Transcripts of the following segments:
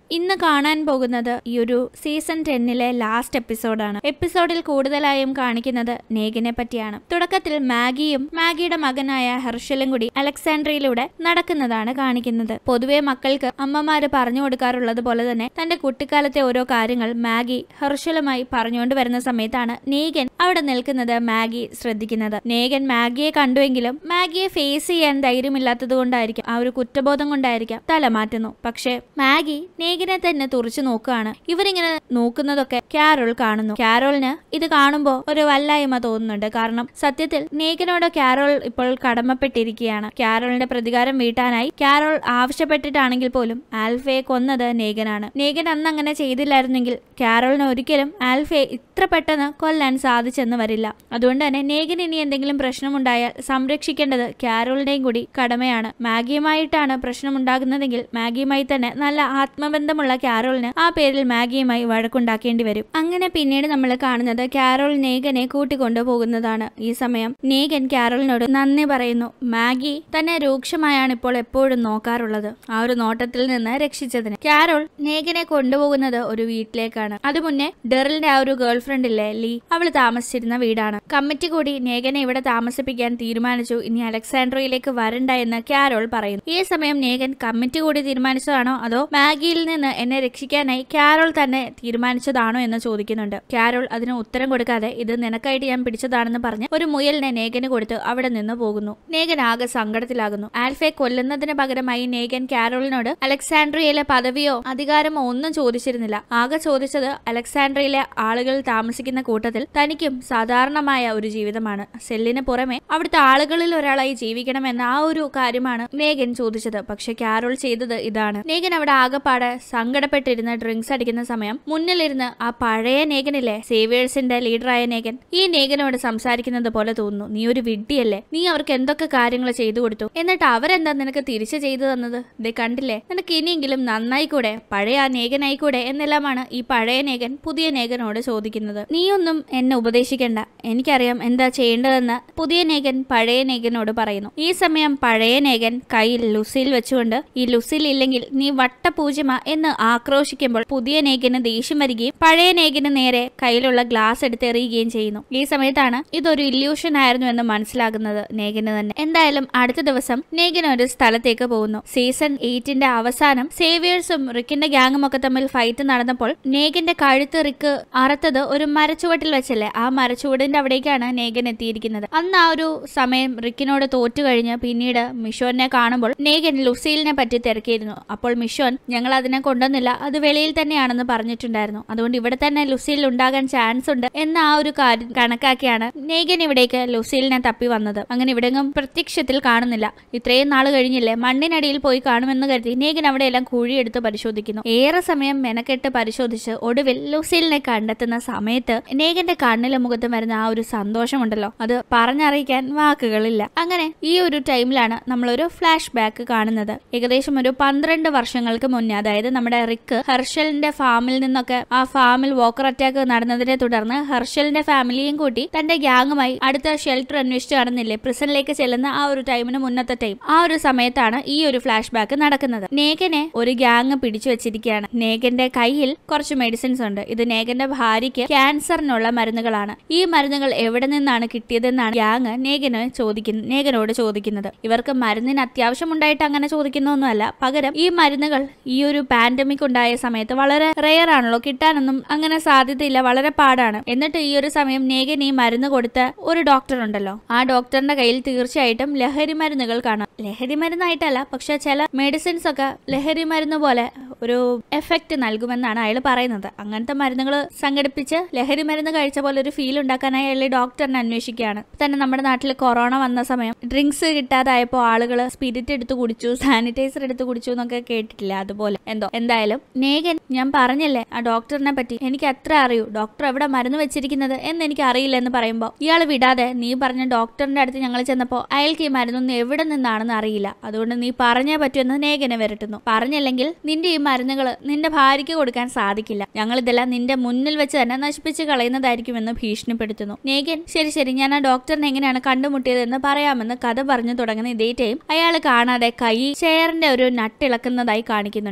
ഇന്ന് കാണാൻ പോകുന്നത് ഈ ഒരു സീസൺ ടെന്നിലെ ലാസ്റ്റ് എപ്പിസോഡാണ് എപ്പിസോഡിൽ കൂടുതലായും കാണിക്കുന്നത് നേഗിനെ പറ്റിയാണ് തുടക്കത്തിൽ മാഗിയും മാഗിയുടെ മകനായ ഹർഷലും കൂടി അലക്സാൻഡ്രിയിലൂടെ നടക്കുന്നതാണ് കാണിക്കുന്നത് പൊതുവെ മക്കൾക്ക് അമ്മമാര് പറഞ്ഞു കൊടുക്കാറുള്ളത് പോലെ തന്നെ തന്റെ കുട്ടിക്കാലത്തെ ഓരോ കാര്യങ്ങൾ മാഗി ഹർഷലുമായി പറഞ്ഞുകൊണ്ട് വരുന്ന സമയത്താണ് നേഗൻ അവിടെ നിൽക്കുന്നത് മാഗി ശ്രദ്ധിക്കുന്നത് നേഗൻ മാഗിയെ കണ്ടുവെങ്കിലും മാഗിയെ ഫേസ് ചെയ്യാൻ ധൈര്യമില്ലാത്തത് കൊണ്ടായിരിക്കും ആ ഒരു കുറ്റബോധം കൊണ്ടായിരിക്കാം തല മാറ്റുന്നു പക്ഷെ മാഗി നേഗിനെ തന്നെ തുറച്ചു നോക്കുകയാണ് ഇവരിങ്ങനെ നോക്കുന്നതൊക്കെ കാരോൾ കാണുന്നു കാരോളിന് ഇത് കാണുമ്പോ ഒരു വല്ലായ്മ തോന്നുന്നുണ്ട് കാരണം സത്യത്തിൽ നേഗനോട് കാരോൾ ഇപ്പോൾ കടമപ്പെട്ടിരിക്കുകയാണ് കാരോളിന്റെ പ്രതികാരം വീട്ടാനായി കാരോൾ ആവശ്യപ്പെട്ടിട്ടാണെങ്കിൽ പോലും ആൽഫയെ കൊന്നത് നേഗനാണ് നേഗൻ അന്ന് അങ്ങനെ ചെയ്തില്ലായിരുന്നെങ്കിൽ കാരോളിന് ഒരിക്കലും ആൽഫയെ ഇത്ര പെട്ടെന്ന് കൊല്ലാൻ സാധിച്ചെന്ന് വരില്ല അതുകൊണ്ട് തന്നെ നേഗൻ ഇനി എന്തെങ്കിലും പ്രശ്നമുണ്ടായാൽ സംരക്ഷിക്കേണ്ടത് കാരോളിന്റെയും കൂടി കടമയാണ് മാഗിയുമായിട്ടാണ് പ്രശ്നമുണ്ടാകുന്നതെങ്കിൽ മാഗിയുമായി തന്നെ നല്ല ആത്മബന്ധമുള്ള കാരോളിന് ആ പേരിൽ മാഗിയുമായി വഴക്കുണ്ടാക്കേണ്ടി വരും അങ്ങനെ പിന്നീട് നമ്മൾ കാണുന്നത് കാരോൾ നേഗനെ കൂട്ടിക്കൊണ്ടു പോകുന്നതാണ് ഈ സമയം നേഗൻ കാരോളിനോട് നന്ദി പറയുന്നു മാഗി തന്നെ രൂക്ഷമായാണ് ഇപ്പോൾ എപ്പോഴും നോക്കാറുള്ളത് ആ ഒരു നോട്ടത്തിൽ നിന്ന് രക്ഷിച്ചതിന് കാരോൾ നേഗനെ കൊണ്ടുപോകുന്നത് ഒരു വീട്ടിലേക്കാണ് അത് മുന്നേ ഡെറിലിന്റെ ആ ഒരു ഗേൾ ഫ്രണ്ട് ഇല്ലേ ലീ അവള് താമസിച്ചിരുന്ന വീടാണ് കമ്മിറ്റി കൂടി നേഗനെ ഇവിടെ താമസിപ്പിക്കാൻ തീരുമാനിച്ചു ഇനി അലക്സാൻഡ്രയിലേക്ക് വരണ്ട എന്ന് കാരോൾ പറയുന്നു ഈ സമയം നേഗൻ കമ്മിറ്റി കൂടി തീരുമാനിച്ചതാണോ അതോ മാഗിയിൽ നിന്ന് എന്നെ രക്ഷിക്കാനായി കാരോൾ തന്നെ തീരുമാനിച്ചതാണോ എന്ന് ചോദിക്കുന്നുണ്ട് കാരോൾ അതിന് ഉത്തരം കൊടുക്കാതെ ഇത് നിനക്കായിട്ട് ഞാൻ പിടിച്ചതാണെന്ന് പറഞ്ഞ് ഒരു മുയലിനെ നേഗന് കൊടുത്ത് അവിടെ നിന്ന് പോകുന്നു നേഗൻ ആകെ സങ്കടത്തിലാകുന്നു ആൽഫയെ കൊല്ലുന്നതിന് പകരമായി നേഗൻ കാരോളിനോട് അലക്സാൻഡ്രിയയിലെ പദവിയോ അധികാരമോ ഒന്നും ചോദിച്ചിരുന്നില്ല ആകെ ചോദിച്ചത് അലക്സാൻഡ്രിയയിലെ ആളുകൾ താമസിക്കുന്ന കൂട്ടത്തിൽ തനിക്കും സാധാരണമായ ഒരു ജീവിതമാണ് സെല്ലിന് പുറമെ അവിടുത്തെ ആളുകളിൽ ഒരാളായി ജീവിക്കണമെന്ന ആ ഒരു കാര്യമാണ് നേഗൻ ചോദിച്ചത് പക്ഷെ കാരോൾ ചെയ്തത് ഇതാണ് നേഗൻ അവിടെ ആകെപ്പാടെ സങ്കടപ്പെട്ടിരുന്ന് ഡ്രിങ്ക്സ് അടിക്കുന്ന സമയം മുന്നിലിരുന്ന് ആ പഴയ നേഗനില്ലേ സേവിയേഴ്സിന്റെ ലീഡറായ നേഗൻ ഈ നേഗനോട് സംസാരിക്കുന്നത് പോലെ തോന്നുന്നു നീ ഒരു വിഡ്ഢിയല്ലേ നീ അവർക്ക് എന്തൊക്കെ കാര്യങ്ങൾ ചെയ്തു കൊടുത്തു എന്നിട്ട് അവരെന്താ നിനക്ക് തിരിച്ചു ചെയ്തു തന്നത് ദേ കണ്ടില്ലേ നിനക്ക് ഇനിയെങ്കിലും നന്നായി കൂടെ പഴയ ആ നേഗനായി കൂടെ എന്നെല്ലാമാണ് ഈ പഴയ നേഗൻ പുതിയ നേഗനോട് ചോദിക്കുന്നത് നീയൊന്നും എന്നെ ഉപദേശിക്കണ്ട എനിക്കറിയാം എന്താ ചെയ്യേണ്ടതെന്ന് പുതിയ നേഗൻ പഴയ നേഗനോട് പറയുന്നു ഈ സമയം പഴയ നേഗൻ കയ്യിൽ ലുസിൽ വെച്ചുകൊണ്ട് ഈ ലുസിൽ ഇല്ലെങ്കിൽ നീ വട്ടപൂജ്യമ എന്ന് ആക്രോശിക്കുമ്പോൾ പുതിയ നേഗന് ദേഷ്യം വരികയും പഴയ നേഗന് നേരെ കയ്യിലുള്ള ഗ്ലാസ് എടുത്ത് എറിയുകയും ചെയ്യുന്നു ഈ സമയത്താണ് ഇതൊരു ഇല്യൂഷൻ ആയിരുന്നു എന്ന് മനസ്സിലാകുന്നത് നേഗന് തന്നെ എന്തായാലും അടുത്ത ദിവസം നേഗൻ ഒരു സ്ഥലത്തേക്ക് പോകുന്നു സീസൺ എയ്റ്റിന്റെ അവസാനം സേവിയേഴ്സും റിക്കിന്റെ ഗ്യാങ്ങും ഒക്കെ തമ്മിൽ ഫൈറ്റ് നടന്നപ്പോൾ നേഗന്റെ കഴുത്ത് റിക്ക് അറുത്തത് ഒരു മരച്ചുവട്ടിൽ വെച്ചല്ലേ ആ മരച്ചുവടിന്റെ അവിടേക്കാണ് നേഗൻ എത്തിയിരിക്കുന്നത് അന്ന് ആ ഒരു സമയം റിക്കിനോട് തോറ്റു കഴിഞ്ഞ് പിന്നീട് മിഷോനെ കാണുമ്പോൾ നേഗൻ ലുസീലിനെ പറ്റി തിരക്കിയിരുന്നു അപ്പോൾ മിഷോൻ ഞങ്ങൾ അതിനെ കൊണ്ടുവന്നില്ല അത് വെളിയിൽ തന്നെയാണെന്ന് പറഞ്ഞിട്ടുണ്ടായിരുന്നു അതുകൊണ്ട് ഇവിടെ തന്നെ ലുസീൽ ഉണ്ടാകാൻ ചാൻസ് ഉണ്ട് എന്ന ആ ഒരു കാര്യം കണക്കാക്കിയാണ് നേഗൻ ഇവിടേക്ക് ലുസീലിനെ തപ്പി വന്നത് അങ്ങനെ ഇവിടെങ്ങും പ്രത്യക്ഷത്തിൽ കാണുന്നില്ല ഇത്രയും നാൾ കഴിഞ്ഞില്ലേ മണ്ണിനടിയിൽ പോയി കാണുമെന്ന് കരുതി നേഗൻ അവിടെയെല്ലാം കുഴിയെടുത്ത് പരിശോധിക്കുന്നു ഏറെ സമയം മെനക്കെട്ട് പരിശോധിച്ച് ഒടുവിൽ ലുസീലിനെ കണ്ടെത്തുന്ന സമയത്ത് നേഗന്റെ കണ്ണിലും മുഖത്തും വരുന്ന ആ ഒരു സന്തോഷമുണ്ടല്ലോ അത് പറഞ്ഞറിയിക്കാൻ വാക്കുകളില്ല അങ്ങനെ ഈ ഒരു ടൈമിലാണ് നമ്മളൊരു ഫ്ലാഷ് ബാക്ക് കാണുന്നത് ഏകദേശം ഒരു പന്ത്രണ്ട് വർഷങ്ങൾക്ക് മുന്നേ അതായത് നമ്മുടെ റിക്ക് ഹർഷലിന്റെ ഫാമിൽ നിന്നൊക്കെ ആ ഫാമിൽ വോക്കർ അറ്റാക്ക് നടന്നതിനെ തുടർന്ന് ഹർഷലിന്റെ ഫാമിലിയും കൂട്ടി തന്റെ ഗ്യാങ്ങുമായി അടുത്ത ഷെൽട്ടർ അന്വേഷിച്ച് നടന്നില്ലേ പ്രിസണിലേക്ക് ചെല്ലുന്ന ആ ഒരു ടൈമിന് മുന്നത്തെ ടൈം ആ ഒരു സമയത്താണ് ഈ ഒരു ഫ്ലാഷ് ബാക്ക് നടക്കുന്നത് നേഗനെ ഒരു ഗ്യാങ് പിടിച്ചു വെച്ചിരിക്കുകയാണ് നേഗന്റെ കയ്യിൽ കുറച്ച് മെഡിസിൻസ് ഉണ്ട് ഇത് നേഗന്റെ ഭാര്യയ്ക്ക് ക്യാൻസറിനുള്ള മരുന്നുകളാണ് ഈ മരുന്നുകൾ എവിടെ നിന്നാണ് കിട്ടിയതെന്നാണ് ഗ്യാങ് നേഗന് ചോദിക്കുന്ന നേഗനോട് ചോദിക്കുന്നത് ഇവർക്ക് മരുന്നിന് അത്യാവശ്യം ഉണ്ടായിട്ട് അങ്ങനെ ചോദിക്കുന്നൊന്നുമല്ല പകരം ഈ മരുന്നുകൾ ഈ ഒരു പാൻഡമിക് ഉണ്ടായ സമയത്ത് വളരെ റെയർ ആണല്ലോ കിട്ടാനൊന്നും അങ്ങനെ സാധ്യതയില്ല വളരെ പാടാണ് എന്നിട്ട് ഈ ഒരു സമയം നേഗൻ ഈ മരുന്ന് കൊടുത്ത ഒരു ഡോക്ടർ ഉണ്ടല്ലോ ആ ഡോക്ടറിന്റെ കയ്യിൽ തീർച്ചയായിട്ടും ലഹരി മരുന്നുകൾ കാണാം ലഹരി മരുന്നായിട്ടല്ല പക്ഷെ ചില മെഡിസിൻസ് ഒക്കെ ലഹരി മരുന്ന് പോലെ ഒരു എഫക്റ്റ് നൽകുമെന്നാണ് അയാൾ പറയുന്നത് അങ്ങനത്തെ മരുന്നുകൾ സംഘടിപ്പിച്ച് ലഹരി മരുന്ന് കഴിച്ച പോലെ ഒരു ഫീൽ ഉണ്ടാക്കാനായി അയാൾ ഈ ഡോക്ടറിനെ അന്വേഷിക്കുകയാണ് തന്നെ നമ്മുടെ നാട്ടിൽ കൊറോണ വന്ന സമയം ഡ്രിങ്ക്സ് കിട്ടാതായപ്പോൾ ആളുകൾ സ്പിരിറ്റ് എടുത്ത് കുടിച്ചു സാനിറ്റൈസർ എടുത്ത് കുടിച്ചു എന്നൊക്കെ കേട്ടിട്ടില്ല അതുപോലെ എന്തോ എന്തായാലും നേഗൻ ഞാൻ പറഞ്ഞല്ലേ ആ ഡോക്ടറിനെ പറ്റി എനിക്ക് അത്ര അറിയൂ ഡോക്ടർ എവിടെ മരുന്ന് വെച്ചിരിക്കുന്നത് എന്ന് എനിക്ക് അറിയില്ല എന്ന് പറയുമ്പോൾ ഇയാൾ വിടാതെ നീ പറഞ്ഞ ഡോക്ടറിന്റെ അടുത്ത് ഞങ്ങൾ ചെന്നപ്പോൾ അയാൾക്ക് ഈ മരുന്നൊന്നും എവിടെ നിന്നാണെന്ന് അറിയില്ല അതുകൊണ്ട് നീ പറഞ്ഞേ പറ്റുമെന്ന് നേഗനെ വരട്ടുന്നു പറഞ്ഞില്ലെങ്കിൽ നിന്റെ ഈ മരുന്നുകൾ നിന്റെ ഭാര്യയ്ക്ക് കൊടുക്കാൻ സാധിക്കില്ല ഞങ്ങൾ ഇതെല്ലാം നിന്റെ മുന്നിൽ വെച്ച് തന്നെ നശിപ്പിച്ച് കളയുന്നതായിരിക്കുമെന്ന് ഭീഷണിപ്പെടുത്തുന്നു നേഗൻ ശരി ശരി ഞാൻ ആ ഡോക്ടറിനെ എങ്ങനെയാണ് കണ്ടുമുട്ടിയതെന്ന് പറയാമെന്ന് കഥ പറഞ്ഞു തുടങ്ങുന്ന ഇതേ ടൈം അയാൾ കാണാതെ കൈ ചെയറിന്റെ ഒരു നട്ടിളക്കുന്നതായി കാണിക്കുന്നുണ്ട് അങ്ങനെ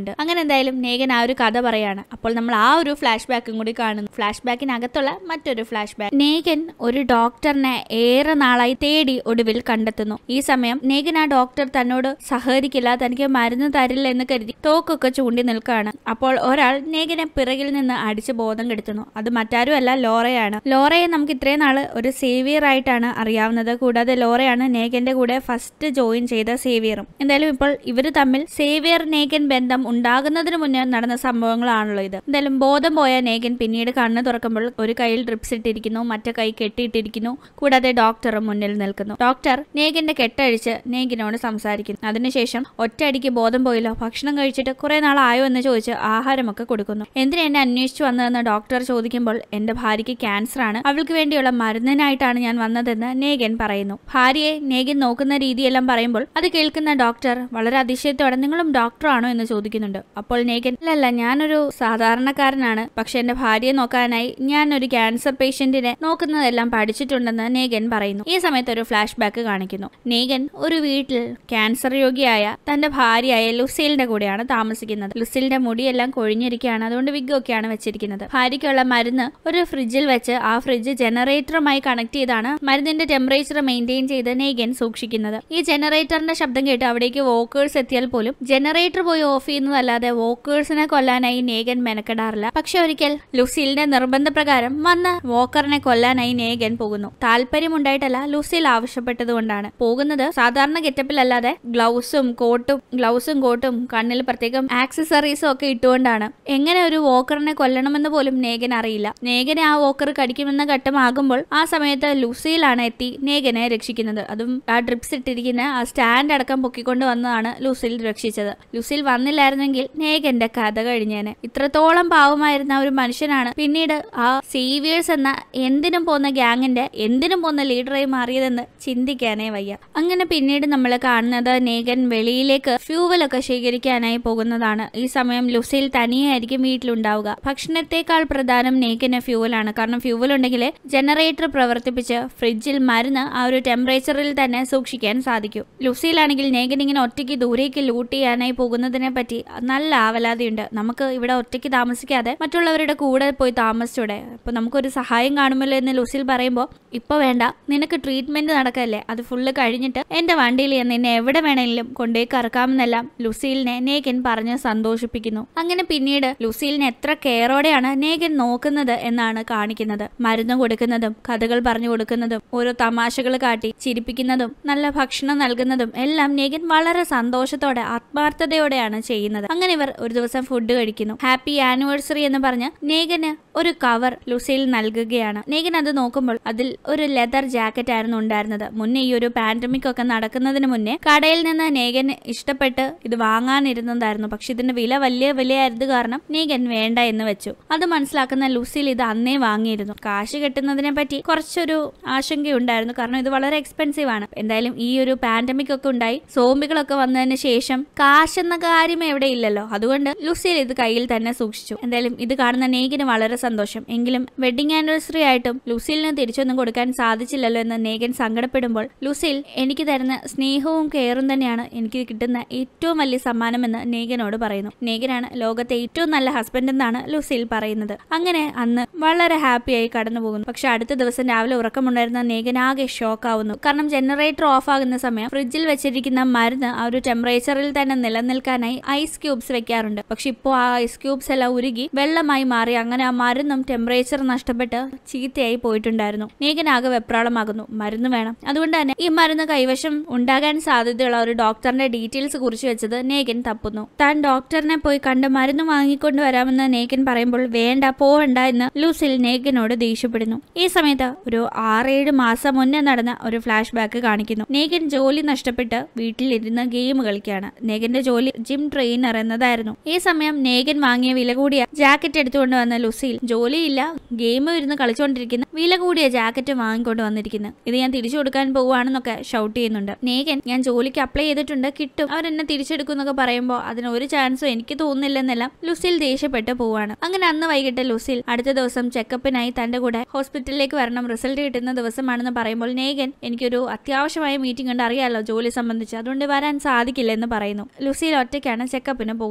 എന്തായാലും നേഗൻ ആ ഒരു കഥ പറയാണ് അപ്പോൾ നമ്മൾ ആ ഒരു ഫ്ലാഷ് ബാക്കും കൂടി കാണുന്നു ഫ്ലാഷ് ബാക്കിനകത്തുള്ള മറ്റൊരു ഫ്ലാഷ് ബാക്ക് നേഗൻ ഒരു ഡോക്ടറിനെ ഏറെ നാളായി തേടി ഒടുവിൽ കണ്ടെത്തുന്നു ഈ സമയം നേഗൻ ആ ഡോക്ടർ തന്നോട് സഹകരിക്കില്ല തനിക്ക് മരുന്ന് തരില്ല എന്ന് കരുതി തോക്കൊക്കെ ചൂണ്ടി നിൽക്കുകയാണ് അപ്പോൾ ഒരാൾ നേഗനെ പിറകിൽ നിന്ന് അടിച്ച് ബോധം കെടുത്തുന്നു അത് മറ്റാരുമല്ല ലോറയാണ് ലോറയെ നമുക്ക് ഇത്രയും നാള് ഒരു സേവിയർ ആയിട്ടാണ് അറിയാവുന്നത് കൂടാതെ ലോറയാണ് നേഗന്റെ കൂടെ ഫസ്റ്റ് ജോയിൻ ചെയ്ത സേവിയറും എന്തായാലും ഇപ്പോൾ ഇവര് തമ്മിൽ സേവിയർ നേഗൻ ബന്ധം ഉണ്ടാകുന്നതിന് മുന്നേ നടന്ന സംഭവങ്ങളാണല്ലോ ഇത് എന്തായാലും ബോധം പോയ നേഗൻ പിന്നീട് കണ്ണ് തുറക്കുമ്പോൾ ഒരു കയ്യിൽ ഡ്രിപ്സ് ഇട്ടിരിക്കുന്നു മറ്റേ കൈ കെട്ടിയിട്ടിരിക്കുന്നു കൂടാതെ ഡോക്ടറും മുന്നിൽ നിൽക്കുന്നു ഡോക്ടർ നേഗിന്റെ കെട്ടഴിച്ച് നേഗിനോട് സംസാരിക്കുന്നു അതിനുശേഷം ഒറ്റയടിക്ക് ബോധം പോയില്ലോ ഭക്ഷണം കഴിച്ചിട്ട് കുറെ നാളായോ എന്ന് ചോദിച്ച് ആഹാരമൊക്കെ കൊടുക്കുന്നു എന്തിനാ എന്നെ അന്വേഷിച്ചു വന്നതെന്ന് ഡോക്ടർ ചോദിക്കുമ്പോൾ എന്റെ ഭാര്യയ്ക്ക് ക്യാൻസർ ആണ് അവൾക്ക് വേണ്ടിയുള്ള മരുന്നിനായിട്ടാണ് ഞാൻ വന്നതെന്ന് നേഗൻ പറയുന്നു ഭാര്യയെ നേഗൻ നോക്കുന്ന രീതിയെല്ലാം പറയുമ്പോൾ അത് കേൾക്കുന്ന ഡോക്ടർ വളരെ അതിശയത്തോടെ നിങ്ങളും ഡോക്ടറാണോ എന്ന് ചോദിക്കുന്നുണ്ട് അപ്പോൾ നേഗൻ അല്ലല്ല ഞാനൊരു സാധാരണക്കാരനാണ് പക്ഷെ എന്റെ ഭാര്യയെ നോക്കാനായി ഞാൻ ഒരു ക്യാൻസർ പേഷ്യന്റിനെ നോക്കുന്നതെല്ലാം പഠിച്ചിട്ടുണ്ടെന്ന് നേഗൻ പറയുന്നു ഈ സമയത്ത് ഒരു ഫ്ലാഷ് ബാക്ക് കാണിക്കുന്നു നേഗൻ ഒരു വീട്ടിൽ ക്യാൻസർ രോഗിയായ തന്റെ ഭാര്യയായ ലുസീലിന്റെ കൂടെയാണ് താമസിക്കുന്നത് ലുസീലിന്റെ മുടിയെല്ലാം കൊഴിഞ്ഞിരിക്കുകയാണ് അതുകൊണ്ട് വിഗ് ഒക്കെയാണ് വെച്ചിരിക്കുന്നത് ഭാര്യയ്ക്കുള്ള മരുന്ന് ഒരു ഫ്രിഡ്ജിൽ വെച്ച് ആ ഫ്രിഡ്ജ് ജനറേറ്ററുമായി കണക്ട് ചെയ്താണ് മരുന്നിന്റെ ടെമ്പറേച്ചർ മെയിൻറ്റെയിൻ ചെയ്ത് നേഗൻ സൂക്ഷിക്കുന്നത് ഈ ജനറേറ്ററിന്റെ ശബ്ദം കേട്ട് അവിടേക്ക് വോക്കേഴ്സ് എത്തിയാൽ പോലും ജനറേറ്റർ പോയി ഓഫ് ചെയ്യുന്നതല്ലാതെ വോക്കേഴ്സിനെ കൊല്ലാനായി നേഗൻ മെനക്കെടാറില്ല പക്ഷെ ഒരിക്കൽ ലുസീലിന്റെ നിർബന്ധപ്രകാരം വന്ന വോക്കറിനെ കൊല്ലാനായി നേഗൻ പോകുന്നു താല്പര്യമുണ്ടായിട്ടല്ല ലുസീൽ ആവശ്യപ്പെട്ടതുകൊണ്ടാണ് പോകുന്നത് സാധാരണ ഗെറ്റപ്പിലല്ലാതെ ഗ്ലൗസും കോട്ടും ഗ്ലൗസും കോട്ടും കണ്ണിൽ പ്രത്യേകം ആക്സസറീസും ഒക്കെ ഇട്ടുകൊണ്ടാണ് എങ്ങനെ ഒരു വോക്കറിനെ കൊല്ലണമെന്ന് പോലും നേഗൻ അറിയില്ല നേഗനെ ആ വോക്കർ കടിക്കുമെന്ന ഘട്ടമാകുമ്പോൾ ആ സമയത്ത് ലുസീലാണ് എത്തി നേഗനെ രക്ഷിക്കുന്നത് അതും ആ ഡ്രിപ്സ് ഇട്ടിരിക്കുന്ന ആ സ്റ്റാൻഡ് അടക്കം പൊക്കിക്കൊണ്ട് വന്നതാണ് ലുസീൽ രക്ഷിച്ചത് ലുസീൽ വന്നില്ലായിരുന്നെങ്കിൽ നേഗന്റെ കഥ കഴിഞ്ഞേനെ ഇത്രത്തോളം പാവമായിരുന്ന ഒരു മനുഷ്യനാണ് പിന്നീട് ആ സേവിയേഴ്സ് എന്ന എന്തിനും പോന്ന ഗ്യാങ്ങിന്റെ എന്തിനും പോന്ന ലീഡറായി മാറിയതെന്ന് ചിന്തിക്കാനേ വയ്യ അങ്ങനെ പിന്നീട് നമ്മൾ കാണുന്നത് നേഗൻ വെളിയിലേക്ക് ഫ്യൂവലൊക്കെ ശേഖരിക്കാനായി പോകുന്നതാണ് ഈ സമയം ലുസീൽ തനിയായിരിക്കും വീട്ടിലുണ്ടാവുക ഭക്ഷണത്തെക്കാൾ പ്രധാനം നേഗന് ഫ്യൂവലാണ് കാരണം ഫ്യൂവൽ ഉണ്ടെങ്കിൽ ജനറേറ്റർ പ്രവർത്തിപ്പിച്ച് ഫ്രിഡ്ജിൽ മരുന്ന് ആ ഒരു ടെമ്പറേച്ചറിൽ തന്നെ സൂക്ഷിക്കാൻ സാധിക്കും ലുസീലാണെങ്കിൽ നേഗൻ ഇങ്ങനെ ഒറ്റയ്ക്ക് ദൂരേക്ക് ലൂട്ട് ചെയ്യാനായി പോകുന്നതിനെ പറ്റി നല്ല ആവലാതിയുണ്ട് നമുക്ക് ഇവിടെ ഒറ്റയ്ക്ക് താമസിക്കാതെ മറ്റുള്ളവരുടെ കൂടെ പോയി താമസിച്ചൂടെ അപ്പൊ നമുക്കൊരു സഹായം കാണുമല്ലോ എന്ന് ലുസീൽ പറയുമ്പോൾ ഇപ്പൊ വേണ്ട നിനക്ക് ട്രീറ്റ്മെന്റ് നടക്കല്ലേ അത് ഫുള്ള് കഴിഞ്ഞിട്ട് എന്റെ വണ്ടിയിൽ ഞാൻ നിന്നെ എവിടെ വേണമെങ്കിലും കൊണ്ടുപോയി കറക്കാമെന്നെല്ലാം ലുസീലിനെ നേഗൻ പറഞ്ഞ് സന്തോഷിപ്പിക്കുന്നു അങ്ങനെ പിന്നീട് ലുസീലിനെ എത്ര കെയറോടെയാണ് നേഗൻ നോക്കുന്നത് എന്നാണ് കാണിക്കുന്നത് മരുന്ന് കൊടുക്കുന്നതും കഥകൾ പറഞ്ഞു കൊടുക്കുന്നതും ഓരോ തമാശകൾ കാട്ടി ചിരിപ്പിക്കുന്നതും നല്ല ഭക്ഷണം നൽകുന്നതും എല്ലാം നേഗൻ വളരെ സന്തോഷത്തോടെ ആത്മാർത്ഥതയോടെയാണ് ചെയ്യുന്നത് അങ്ങനെ ഇവർ ഒരു ദിവസം ഫുഡ് കഴിക്കുന്നു ഹാപ്പി ആനിവേഴ്സറി എന്ന് പറഞ്ഞ് നേഗന് ഒരു കവർ ലുസീൽ നൽകുകയാണ് നേഗൻ അത് നോക്കുമ്പോൾ അതിൽ ഒരു ലെതർ ജാക്കറ്റ് ആയിരുന്നു ഉണ്ടായിരുന്നത് മുന്നേ ഈ ഒരു പാൻഡമിക് ഒക്കെ നടക്കുന്നതിന് മുന്നേ കടയിൽ നിന്ന് നേഗന് ഇഷ്ടപ്പെട്ട് ഇത് വാങ്ങാനിരുന്നതായിരുന്നു പക്ഷെ ഇതിന്റെ വില വലിയ വിലയായത് കാരണം നേഗൻ വേണ്ട എന്ന് വെച്ചു അത് മനസ്സിലാക്കുന്ന ലുസീൽ ഇത് അന്നേ വാങ്ങിയിരുന്നു കാശ് കെട്ടുന്നതിനെ പറ്റി കുറച്ചൊരു ആശങ്കയുണ്ടായിരുന്നു കാരണം ഇത് വളരെ എക്സ്പെൻസീവ് ആണ് എന്തായാലും ഈ ഒരു പാൻഡമിക് ഒക്കെ ഉണ്ടായി സോംബികളൊക്കെ വന്നതിന് ശേഷം കാശ് എന്ന കാര്യം എവിടെ ഇല്ലല്ലോ അതുകൊണ്ട് ലുസീൽ ഇത് കയ്യിൽ തന്നെ സൂക്ഷിച്ചു എന്തായാലും ഇത് കാണുന്ന നേഗിന് വളരെ സന്തോഷം എങ്കിലും വെഡിങ് ആനിവേഴ്സറി ആയിട്ടും ലുസീലിന് തിരിച്ചൊന്നും കൊടുക്കാൻ സാധിച്ചില്ലല്ലോ എന്ന് നേഗൻ സങ്കടപ്പെടുമ്പോൾ ലുസീൽ എനിക്ക് തരുന്ന സ്നേഹവും കെയറും തന്നെയാണ് എനിക്ക് കിട്ടുന്ന ഏറ്റവും വലിയ സമ്മാനമെന്ന് നേഗനോട് പറയുന്നു നേഗനാണ് ലോകത്തെ ഏറ്റവും നല്ല ഹസ്ബൻഡ് എന്നാണ് ലുസീൽ പറയുന്നത് അങ്ങനെ അന്ന് വളരെ ഹാപ്പിയായി കടന്നു പോകുന്നു പക്ഷെ അടുത്ത ദിവസം രാവിലെ ഉറക്കമുണ്ടായിരുന്ന നേഗൻ ആകെ ഷോക്ക് ആവുന്നു കാരണം ജനറേറ്റർ ഓഫ് ആകുന്ന സമയം ഫ്രിഡ്ജിൽ വെച്ചിരിക്കുന്ന മരുന്ന് ആ ഒരു ടെമ്പറേച്ചറിൽ തന്നെ നിലനിൽക്കാനായി ഐസ് ക്യൂബ്സ് വെക്കാറുണ്ട് പക്ഷെ ഇപ്പോൾ ആ ഐസ് ക്യൂബ്സ് എല്ലാം ഉരുകി വെള്ളമായി മാറി അങ്ങനെ ആ മരുന്നും ടെമ്പറേച്ചർ നഷ്ടപ്പെട്ട് ചീത്തയായി പോയിട്ടുണ്ടായിരുന്നു നേഗൻ ആകെ വെപ്രാളമാകുന്നു മരുന്ന് വേണം അതുകൊണ്ട് തന്നെ ഈ മരുന്ന് കൈവശം ഉണ്ടാകാൻ സാധ്യതയുള്ള ഒരു ഡോക്ടറിന്റെ ഡീറ്റെയിൽസ് കുറിച്ച് വെച്ചത് നേഗൻ തപ്പുന്നു താൻ ഡോക്ടറിനെ പോയി കണ്ട് മരുന്ന് വാങ്ങിക്കൊണ്ട് വരാമെന്ന് നേഗൻ പറയുമ്പോൾ വേണ്ട പോവണ്ട എന്ന് ലൂസിൽ നേഗനോട് ദേഷ്യപ്പെടുന്നു ഈ സമയത്ത് ഒരു ആറേഴ് മാസം മുന്നേ നടന്ന ഒരു ഫ്ലാഷ് ബാക്ക് കാണിക്കുന്നു നേഗൻ ജോലി നഷ്ടപ്പെട്ട് വീട്ടിലിരുന്ന് ഗെയിം കളിക്കുകയാണ് നേഗന്റെ ജോലി ജിം ട്രെയിനർ എന്നതായിരുന്നു ഈ സമയം നേഗൻ വാങ്ങിയ വില കൂടിയ ജാക്കറ്റ് എടുത്തുകൊണ്ട് വന്ന ലുസിൽ ജോലിയില്ല ഗെയിം ഇരുന്ന് കളിച്ചുകൊണ്ടിരിക്കുന്ന വില കൂടിയ ജാക്കറ്റ് വാങ്ങിക്കൊണ്ട് വന്നിരിക്കുന്നു ഇത് ഞാൻ തിരിച്ചു കൊടുക്കാൻ പോവുകയാണെന്നൊക്കെ ഷൗട്ട് ചെയ്യുന്നുണ്ട് നേഗൻ ഞാൻ ജോലിക്ക് അപ്ലൈ ചെയ്തിട്ടുണ്ട് കിട്ടും അവരെന്നെ തിരിച്ചെടുക്കും എന്നൊക്കെ പറയുമ്പോൾ അതിന് ഒരു ചാൻസും എനിക്ക് തോന്നുന്നില്ലെന്നെല്ലാം ലുസിൽ ദേഷ്യപ്പെട്ട് പോവാണ് അങ്ങനെ അന്ന് വൈകിട്ട് ലുസിൽ അടുത്ത ദിവസം ചെക്കപ്പിനായി തന്റെ കൂടെ ഹോസ്പിറ്റലിലേക്ക് വരണം റിസൾട്ട് കിട്ടുന്ന ദിവസമാണെന്ന് പറയുമ്പോൾ നേഗൻ എനിക്കൊരു അത്യാവശ്യമായ മീറ്റിംഗ് ഉണ്ട് അറിയാലോ ജോലി സംബന്ധിച്ച് അതുകൊണ്ട് വരാൻ സാധിക്കില്ല എന്ന് പറയുന്നു ലുസിൽ ഒറ്റയ്ക്കാണ് ചെക്കപ്പിന് പോകുന്നത്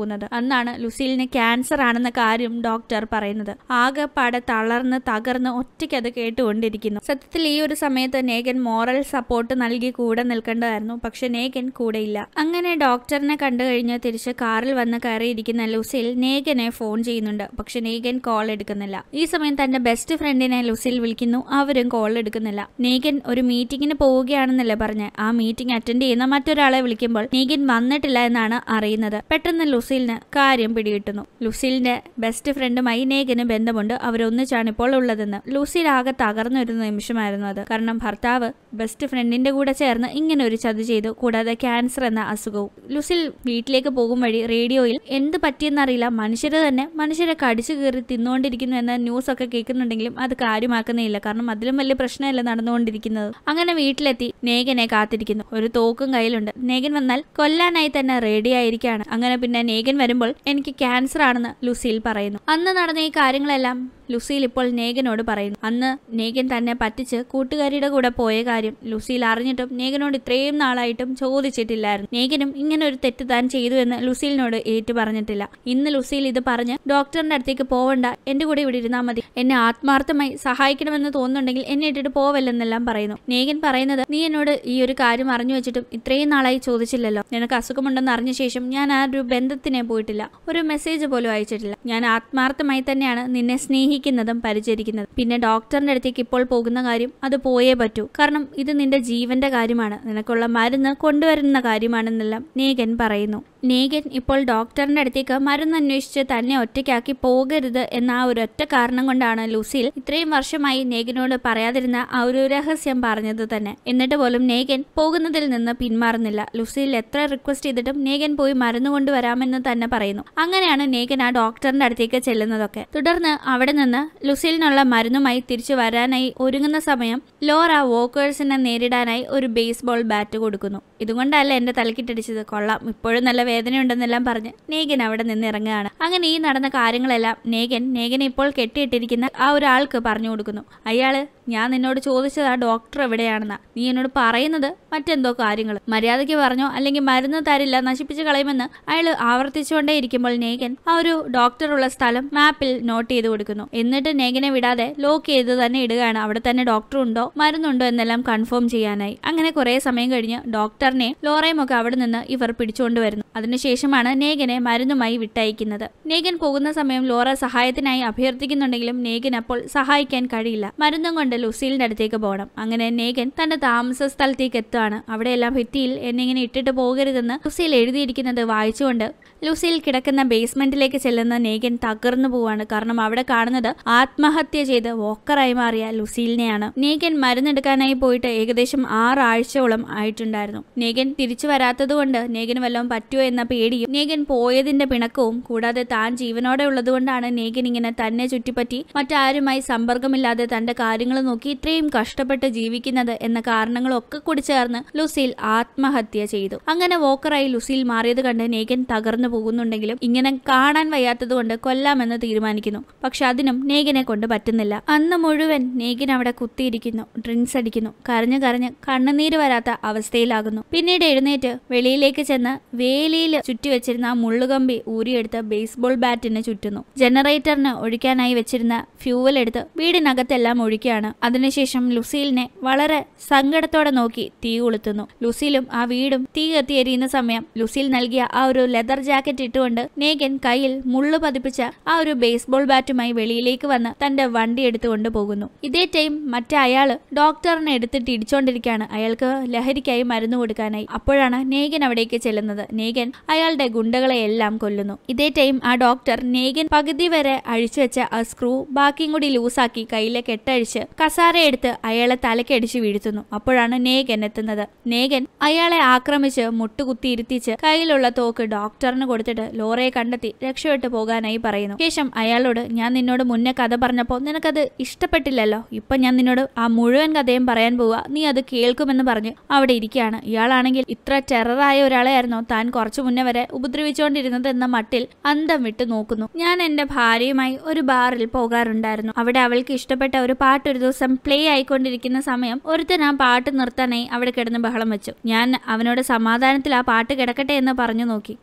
പോകുന്നത് അന്നാണ് ലുസീലിന് ക്യാൻസർ ആണെന്ന കാര്യം ഡോക്ടർ പറയുന്നത് ആകെപ്പാടെ തളർന്ന് തകർന്ന് ഒറ്റയ്ക്ക് അത് കേട്ടുകൊണ്ടിരിക്കുന്നു സത്യത്തിൽ ഈ ഒരു സമയത്ത് നേഗൻ മോറൽ സപ്പോർട്ട് നൽകി കൂടെ നിൽക്കേണ്ടതായിരുന്നു പക്ഷെ നേഗൻ കൂടെയില്ല അങ്ങനെ ഡോക്ടറിനെ കണ്ടു കഴിഞ്ഞ് തിരിച്ച് കാറിൽ വന്ന് കയറിയിരിക്കുന്ന ലുസിൽ നേഗനെ ഫോൺ ചെയ്യുന്നുണ്ട് പക്ഷെ നേഗൻ കോൾ എടുക്കുന്നില്ല ഈ സമയം തന്റെ ബെസ്റ്റ് ഫ്രണ്ടിനെ ലുസിൽ വിളിക്കുന്നു അവരും കോൾ എടുക്കുന്നില്ല നേഗൻ ഒരു മീറ്റിംഗിന് പോവുകയാണെന്നല്ലേ പറഞ്ഞ് ആ മീറ്റിംഗ് അറ്റൻഡ് ചെയ്യുന്ന മറ്റൊരാളെ വിളിക്കുമ്പോൾ നേഗൻ വന്നിട്ടില്ല എന്നാണ് അറിയുന്നത് പെട്ടെന്ന് ലുസിലിന് കാര്യം പിടികിട്ടുന്നു ലുസിലിന്റെ ബെസ്റ്റ് ഫ്രണ്ടുമായി നേഗന് ബന്ധമുണ്ട് അവരൊന്നിച്ചാണ് ഇപ്പോൾ ഉള്ളതെന്ന് ലുസിൽ ആകെ തകർന്ന ഒരു നിമിഷമായിരുന്നു അത് കാരണം ഭർത്താവ് ബെസ്റ്റ് ഫ്രണ്ടിന്റെ കൂടെ ചേർന്ന് ഇങ്ങനെ ഒരു ചതി ചെയ്തു കൂടാതെ ക്യാൻസർ എന്ന അസുഖവും ലുസിൽ വീട്ടിലേക്ക് പോകും വഴി റേഡിയോയിൽ എന്ത് പറ്റിയെന്നറിയില്ല മനുഷ്യരെ തന്നെ മനുഷ്യരെ കടിച്ചു കീറി തിന്നുകൊണ്ടിരിക്കുന്നു എന്ന ന്യൂസ് ഒക്കെ കേൾക്കുന്നുണ്ടെങ്കിലും അത് കാര്യമാക്കുന്നില്ല കാരണം അതിലും വലിയ പ്രശ്നമല്ല നടന്നുകൊണ്ടിരിക്കുന്നത് അങ്ങനെ വീട്ടിലെത്തി നേഗനെ കാത്തിരിക്കുന്നു ഒരു തോക്കും കയ്യിലുണ്ട് നേഗൻ വന്നാൽ കൊല്ലാനായി തന്നെ റെഡി ആയിരിക്കാണ് അങ്ങനെ പിന്നെ നേഗൻ വരുമ്പോൾ എനിക്ക് ക്യാൻസർ ആണെന്ന് ലുസിയിൽ പറയുന്നു അന്ന് നടന്ന ഈ കാര്യങ്ങളെല്ലാം ലുസിയിൽ ഇപ്പോൾ നേഗനോട് പറയുന്നു അന്ന് നേഗൻ തന്നെ പറ്റിച്ച് കൂട്ടുകാരിയുടെ കൂടെ പോയ കാര്യം ലുസിയിൽ അറിഞ്ഞിട്ടും നേഗനോട് ഇത്രയും നാളായിട്ടും ചോദിച്ചിട്ടില്ലായിരുന്നു നേഗനും ഇങ്ങനെ ഒരു തെറ്റ് താൻ ചെയ്തു എന്ന് ലുസീലിനോട് ഏറ്റു പറഞ്ഞിട്ടില്ല ഇന്ന് ലുസീൽ ഇത് പറഞ്ഞ് ഡോക്ടറിന്റെ അടുത്തേക്ക് പോവണ്ട എന്റെ കൂടെ ഇവിടെ ഇരുന്നാൽ മതി എന്നെ ആത്മാർത്ഥമായി സഹായിക്കണമെന്ന് തോന്നുന്നുണ്ടെങ്കിൽ എന്നെ ഇട്ടിട്ട് പോവല്ലെന്നെല്ലാം പറയുന്നു നേഗൻ പറയുന്നത് നീ എന്നോട് ഈ ഒരു കാര്യം അറിഞ്ഞു വെച്ചിട്ടും ഇത്രയും നാളായി ചോദിച്ചില്ലല്ലോ നിനക്ക് അസുഖമുണ്ടെന്ന് അറിഞ്ഞ ശേഷം ഞാൻ ആ ഒരു ബന്ധത്തിനെ പോയിട്ടില്ല ഒരു മെസ്സേജ് പോലും അയച്ചിട്ടില്ല ഞാൻ ആത്മാർത്ഥമായി തന്നെയാണ് നിന്നെ സ്നേഹിക്കുന്നതും പരിചരിക്കുന്നതും പിന്നെ ഡോക്ടറിന്റെ അടുത്തേക്ക് ഇപ്പോൾ പോകുന്ന കാര്യം അത് പോയേ പറ്റൂ കാരണം ഇത് നിന്റെ ജീവന്റെ കാര്യമാണ് നിനക്കുള്ള മരുന്ന് കൊണ്ടുവരുന്ന കാര്യമാണെന്നെല്ലാം നേഗൻ പറയുന്നു നേഗൻ ഇപ്പോൾ ഡോക്ടറിന്റെ അടുത്തേക്ക് മരുന്ന് അന്വേഷിച്ച് തന്നെ ഒറ്റയ്ക്കാക്കി പോകരുത് എന്ന ആ ഒരു ഒറ്റ കാരണം കൊണ്ടാണ് ലൂസിൽ ഇത്രയും വർഷമായി നേഗനോട് പറയാതിരുന്ന ആ ഒരു രഹസ്യം പറഞ്ഞത് തന്നെ എന്നിട്ട് പോലും നേഗൻ പോകുന്നതിൽ നിന്ന് പിന്മാറുന്നില്ല ലുസിൽ എത്ര റിക്വസ്റ്റ് ചെയ്തിട്ടും നേഗൻ പോയി മരുന്ന് കൊണ്ടുവരാമെന്ന് തന്നെ പറയുന്നു അങ്ങനെയാണ് നേഗൻ ആ ഡോക്ടറിന്റെ അടുത്തേക്ക് ചെല്ലുന്നതൊക്കെ തുടർന്ന് അവിടെ നിന്ന് ലുസിലിനുള്ള മരുന്നുമായി തിരിച്ചു വരാനായി ഒരുങ്ങുന്ന സമയം ലോറ വോക്കേഴ്സിനെ നേരിടാനായി ഒരു ബേസ്ബോൾ ബാറ്റ് കൊടുക്കുന്നു ഇതുകൊണ്ടല്ല എന്റെ തലക്കിട്ടടിച്ചത് കൊള്ളാം ഇപ്പോഴും നല്ല വേദനയുണ്ടെന്നെല്ലാം പറഞ്ഞ് നേഗൻ അവിടെ നിന്ന് ഇറങ്ങുകയാണ് അങ്ങനെ ഈ നടന്ന കാര്യങ്ങളെല്ലാം നേഗൻ നേഗനെ ഇപ്പോൾ കെട്ടിയിട്ടിരിക്കുന്ന ആ ഒരാൾക്ക് പറഞ്ഞു കൊടുക്കുന്നു അയാള് ഞാൻ നിന്നോട് ചോദിച്ചത് ആ ഡോക്ടർ എവിടെയാണെന്നാ നീ എന്നോട് പറയുന്നത് മറ്റെന്തോ കാര്യങ്ങൾ മര്യാദയ്ക്ക് പറഞ്ഞോ അല്ലെങ്കിൽ മരുന്ന് തരില്ല നശിപ്പിച്ച് കളയുമെന്ന് അയാൾ ആവർത്തിച്ചുകൊണ്ടേ ഇരിക്കുമ്പോൾ നേഗൻ ആ ഒരു ഡോക്ടറുള്ള സ്ഥലം മാപ്പിൽ നോട്ട് ചെയ്ത് കൊടുക്കുന്നു എന്നിട്ട് നേഗനെ വിടാതെ ലോക്ക് ചെയ്ത് തന്നെ ഇടുകയാണ് അവിടെ തന്നെ ഡോക്ടർ ഉണ്ടോ മരുന്നുണ്ടോ എന്നെല്ലാം കൺഫേം ചെയ്യാനായി അങ്ങനെ കുറെ സമയം കഴിഞ്ഞ് ഡോക്ടറിനെ ലോറയും ഒക്കെ അവിടെ നിന്ന് ഇവർ പിടിച്ചുകൊണ്ട് വരുന്നു അതിനുശേഷമാണ് നേഗനെ മരുന്നുമായി വിട്ടയക്കുന്നത് നേഗൻ പോകുന്ന സമയം ലോറ സഹായത്തിനായി അഭ്യർത്ഥിക്കുന്നുണ്ടെങ്കിലും നേഗൻ അപ്പോൾ സഹായിക്കാൻ കഴിയില്ല മരുന്നും കൊണ്ട് ലുസീലിന്റെ അടുത്തേക്ക് പോകണം അങ്ങനെ നേഗൻ തന്റെ താമസ സ്ഥലത്തേക്ക് എത്തുകയാണ് അവിടെയെല്ലാം ഭിത്തിയിൽ എന്നെ ഇങ്ങനെ ഇട്ടിട്ട് പോകരുതെന്ന് ലുസീൽ എഴുതിയിരിക്കുന്നത് വായിച്ചുകൊണ്ട് ലുസീൽ കിടക്കുന്ന ബേസ്മെന്റിലേക്ക് ചെല്ലുന്ന നേഗൻ തകർന്നു പോവാണ് കാരണം അവിടെ കാണുന്നത് ആത്മഹത്യ ചെയ്ത് വോക്കറായി മാറിയ ലുസീലിനെയാണ് നേഗൻ മരുന്നെടുക്കാനായി പോയിട്ട് ഏകദേശം ആറാഴ്ചയോളം ആയിട്ടുണ്ടായിരുന്നു നേഗൻ തിരിച്ചു വരാത്തതുകൊണ്ട് നേഗന് വല്ലതും പറ്റുമോ എന്ന പേടിയും നേഗൻ പോയതിന്റെ പിണക്കവും കൂടാതെ താൻ ജീവനോടെ ഉള്ളതുകൊണ്ടാണ് നേഗൻ ഇങ്ങനെ തന്നെ ചുറ്റിപ്പറ്റി മറ്റാരുമായി സമ്പർക്കമില്ലാതെ തന്റെ കാര്യങ്ങൾ നോക്കി ഇത്രയും കഷ്ടപ്പെട്ട് ജീവിക്കുന്നത് എന്ന കാരണങ്ങളൊക്കെ കൂടി ചേർന്ന് ലുസീൽ ആത്മഹത്യ ചെയ്തു അങ്ങനെ വോക്കറായി ലുസീൽ മാറിയത് കണ്ട് നേഗൻ തകർന്നു പോകുന്നുണ്ടെങ്കിലും ഇങ്ങനെ കാണാൻ വയ്യാത്തതുകൊണ്ട് കൊല്ലാമെന്ന് തീരുമാനിക്കുന്നു പക്ഷെ അതിനും നേഗനെ കൊണ്ട് പറ്റുന്നില്ല അന്ന് മുഴുവൻ നേഗൻ അവിടെ കുത്തിയിരിക്കുന്നു ഡ്രിങ്ക്സ് അടിക്കുന്നു കരഞ്ഞു കരഞ്ഞ് കണ്ണുനീര് വരാത്ത അവസ്ഥയിലാകുന്നു പിന്നീട് എഴുന്നേറ്റ് വെളിയിലേക്ക് ചെന്ന് വേലിയിൽ ചുറ്റിവെച്ചിരുന്ന ആ മുള്ളുകമ്പി ഊരിയെടുത്ത് ബേസ്ബോൾ ബാറ്റിന് ചുറ്റുന്നു ജനറേറ്ററിന് ഒഴിക്കാനായി വെച്ചിരുന്ന ഫ്യൂവൽ എടുത്ത് വീടിനകത്തെല്ലാം ഒഴിക്കുകയാണ് അതിനുശേഷം ലുസീലിനെ വളരെ സങ്കടത്തോടെ നോക്കി തീ കൊളുത്തുന്നു ലുസീലും ആ വീടും തീ കത്തിയെരിയുന്ന സമയം ലുസീൽ നൽകിയ ആ ഒരു ലെതർ ജാക്കറ്റ് ഇട്ടുകൊണ്ട് നേഗൻ കയ്യിൽ മുള്ളു പതിപ്പിച്ച ആ ഒരു ബേസ്ബോൾ ബാറ്റുമായി വെളിയിലേക്ക് വന്ന് തന്റെ വണ്ടി എടുത്തുകൊണ്ട് പോകുന്നു ഇതേ ടൈം മറ്റേ അയാള് ഡോക്ടറിനെ എടുത്തിട്ട് ഇടിച്ചോണ്ടിരിക്കുകയാണ് അയാൾക്ക് ലഹരിക്കായി മരുന്ന് കൊടുക്കാനായി അപ്പോഴാണ് നേഗൻ അവിടേക്ക് ചെല്ലുന്നത് നേഗൻ അയാളുടെ ഗുണ്ടകളെ എല്ലാം കൊല്ലുന്നു ഇതേ ടൈം ആ ഡോക്ടർ നേഗൻ പകുതി വരെ അഴിച്ചു വെച്ച ആ സ്ക്രൂ ബാക്കിയും കൂടി ലൂസാക്കി കയ്യിലെ കെട്ടഴിച്ച് കസാര എടുത്ത് അയാളെ തലക്കടിച്ച് വീഴ്ത്തുന്നു അപ്പോഴാണ് നേഗൻ എത്തുന്നത് നേഗൻ അയാളെ ആക്രമിച്ച് മുട്ടുകുത്തി ഇരുത്തിച്ച് കയ്യിലുള്ള തോക്ക് ഡോക്ടറിന് കൊടുത്തിട്ട് ലോറയെ കണ്ടെത്തി രക്ഷപ്പെട്ടു പോകാനായി പറയുന്നു ശേഷം അയാളോട് ഞാൻ നിന്നോട് മുന്നേ കഥ പറഞ്ഞപ്പോൾ നിനക്കത് ഇഷ്ടപ്പെട്ടില്ലല്ലോ ഇപ്പൊ ഞാൻ നിന്നോട് ആ മുഴുവൻ കഥയും പറയാൻ പോവാ നീ അത് കേൾക്കുമെന്ന് പറഞ്ഞ് അവിടെ ഇരിക്കുകയാണ് ഇയാളാണെങ്കിൽ ഇത്ര ടെററായ ഒരാളെയായിരുന്നോ താൻ കുറച്ചു മുന്നേ വരെ ഉപദ്രവിച്ചുകൊണ്ടിരുന്നത് എന്ന മട്ടിൽ അന്തം വിട്ട് നോക്കുന്നു ഞാൻ എന്റെ ഭാര്യയുമായി ഒരു ബാറിൽ പോകാറുണ്ടായിരുന്നു അവിടെ അവൾക്ക് ഇഷ്ടപ്പെട്ട ഒരു പാട്ട് ഒരു ദിവസം പ്ലേ ആയിക്കൊണ്ടിരിക്കുന്ന സമയം ഒരുത്തൻ ആ പാട്ട് നിർത്താനായി അവിടെ കിടന്ന് ബഹളം വെച്ചു ഞാൻ അവനോട് സമാധാനത്തിൽ ആ പാട്ട് കിടക്കട്ടെ എന്ന് പറഞ്ഞു നോക്കി കേട്ടില്ല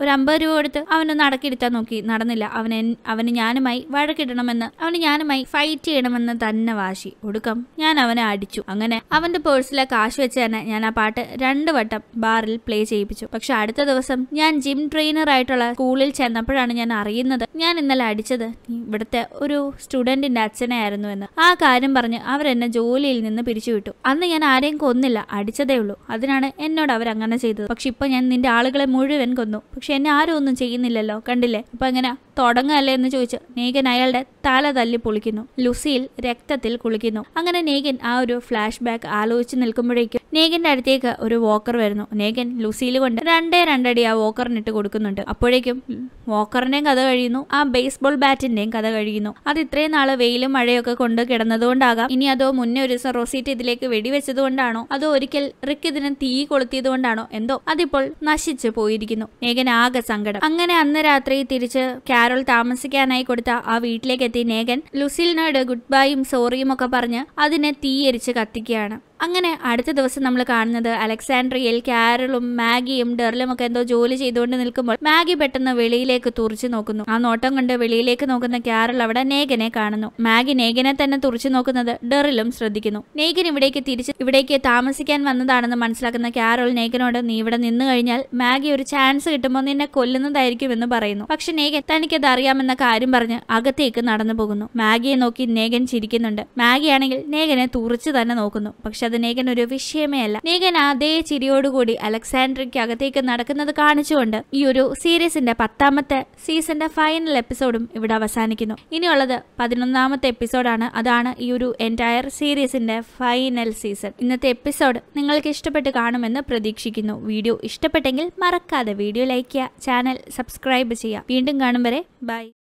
ഒരു അമ്പത് രൂപ കൊടുത്ത് അവന് നടക്കിരുത്താൻ നോക്കി നടന്നില്ല അവൻ എൻ- അവന് ഞാനുമായി വഴക്കിടണമെന്ന് അവന് ഞാനുമായി ഫൈറ്റ് ചെയ്യണമെന്ന് തന്നെ വാശി ഒടുക്കം ഞാൻ അവനെ അടിച്ചു അങ്ങനെ അവന്റെ പേഴ്സിലെ കാശ് വെച്ച് തന്നെ ഞാൻ ആ പാട്ട് രണ്ട് വട്ടം ബാറിൽ പ്ലേ ചെയ്യിപ്പിച്ചു പക്ഷെ അടുത്ത ദിവസം ഞാൻ ജിം ട്രെയിനർ ആയിട്ടുള്ള സ്കൂളിൽ ചെന്നപ്പോഴാണ് ഞാൻ അറിയുന്നത് ഞാൻ ഇന്നലെ അടിച്ചത് ഇവിടുത്തെ ഒരു സ്റ്റുഡന്റിന്റെ അച്ഛനെ ആയിരുന്നു എന്ന് ആ കാര്യം പറഞ്ഞ് അവരെന്നെ ജോലിയിൽ നിന്ന് പിരിച്ചുവിട്ടു അന്ന് ഞാൻ ആരെയും കൊന്നില്ല അടിച്ചതേ ഉള്ളൂ അതിനാണ് എന്നോട് അവർ അങ്ങനെ ചെയ്തത് പക്ഷെ ഇപ്പൊ ഞാൻ നിന്റെ ആളുകളെ മുഴുവൻ കൊന്നു പക്ഷെ എന്നെ ആരും ഒന്നും ചെയ്യുന്നില്ലല്ലോ കണ്ടില്ലേ ഇപ്പൊ എങ്ങനെ തുടങ്ങല്ലേ എന്ന് ചോദിച്ച് നേകൻ അയാളുടെ തല തല്ലി പൊളിക്കുന്നു ലുസിയിൽ രക്തത്തിൽ കുളിക്കുന്നു അങ്ങനെ നേകൻ ആ ഒരു ഫ്ലാഷ് ബാക്ക് ആലോചിച്ച് നിൽക്കുമ്പോഴേക്കും നേകന്റെ അടുത്തേക്ക് ഒരു വോക്കർ വരുന്നു നേകൻ ലുസിയിൽ കൊണ്ട് രണ്ടേ രണ്ടടി ആ വോക്കറിനിട്ട് കൊടുക്കുന്നുണ്ട് അപ്പോഴേക്കും വോക്കറിന്റെയും കഥ കഴിയുന്നു ആ ബേസ്ബോൾ ബാറ്റിന്റെയും കഥ കഴിയുന്നു അത് ഇത്രയും നാള് വെയിലും മഴയൊക്കെ കൊണ്ട് കിടന്നതുകൊണ്ടാകാം ഇനി അതോ മുന്നേ ഒരു ദിവസം റൊസീറ്റ് ഇതിലേക്ക് വെടിവെച്ചത് കൊണ്ടാണോ അതോ ഒരിക്കൽ റിക്ക് ഇതിന് തീ കൊളുത്തിയത് കൊണ്ടാണോ എന്തോ അതിപ്പോൾ നശിച്ചു പോയിരിക്കുന്നു നേകൻ ആകെ സങ്കടം അങ്ങനെ അന്ന് രാത്രി തിരിച്ച് കാരോൾ താമസിക്കാനായി കൊടുത്ത ആ വീട്ടിലേക്ക് എത്തി നേകൻ ലുസിലിനോട് ഗുഡ് ബൈയും സോറിയും ഒക്കെ പറഞ്ഞ് അതിനെ തീയരിച്ച് കത്തിക്കുകയാണ് അങ്ങനെ അടുത്ത ദിവസം നമ്മൾ കാണുന്നത് അലക്സാൻഡ്രിയയിൽ കാരളും മാഗിയും ഡെർലും ഒക്കെ എന്തോ ജോലി ചെയ്തുകൊണ്ട് നിൽക്കുമ്പോൾ മാഗി പെട്ടെന്ന് വെളിയിലേക്ക് തുറച്ചു നോക്കുന്നു ആ നോട്ടം കൊണ്ട് വെളിയിലേക്ക് നോക്കുന്ന കാരൾ അവിടെ നേഗനെ കാണുന്നു മാഗി നേഗനെ തന്നെ തുറച്ചു നോക്കുന്നത് ഡെറിലും ശ്രദ്ധിക്കുന്നു നേഗൻ ഇവിടേക്ക് തിരിച്ച് ഇവിടേക്ക് താമസിക്കാൻ വന്നതാണെന്ന് മനസ്സിലാക്കുന്ന കാരോൾ നേഗനോട് നീ ഇവിടെ നിന്ന് കഴിഞ്ഞാൽ മാഗി ഒരു ചാൻസ് കിട്ടുമ്പോൾ നിന്നെ കൊല്ലുന്നതായിരിക്കും എന്ന് പറയുന്നു പക്ഷെ നേഗൻ തനിക്കത് അറിയാമെന്ന കാര്യം പറഞ്ഞ് അകത്തേക്ക് നടന്നു പോകുന്നു മാഗിയെ നോക്കി നേഗൻ ചിരിക്കുന്നുണ്ട് മാഗിയാണെങ്കിൽ നേഗനെ തുറച്ചു തന്നെ നോക്കുന്നു പക്ഷെ അത് നേഗൻ ഒരു വിഷയമേ അല്ല നേഗൻ അതേ ചിരിയോടുകൂടി അലക്സാൻഡ്രിക്ക് അകത്തേക്ക് നടക്കുന്നത് കാണിച്ചുകൊണ്ട് ഈ ഒരു സീരീസിന്റെ പത്താമത്തെ സീസന്റെ ഫൈനൽ എപ്പിസോഡും ഇവിടെ അവസാനിക്കുന്നു ഇനിയുള്ളത് പതിനൊന്നാമത്തെ എപ്പിസോഡാണ് അതാണ് ഈ ഒരു എൻറ്റയർ സീരീസിന്റെ ഫൈനൽ സീസൺ ഇന്നത്തെ എപ്പിസോഡ് നിങ്ങൾക്ക് ഇഷ്ടപ്പെട്ട് കാണുമെന്ന് പ്രതീക്ഷിക്കുന്നു വീഡിയോ ഇഷ്ടപ്പെട്ടെങ്കിൽ മറക്കാതെ വീഡിയോ ലൈക്ക് ചെയ്യുക ചാനൽ സബ്സ്ക്രൈബ് ചെയ്യുക വീണ്ടും കാണും വരെ ബൈ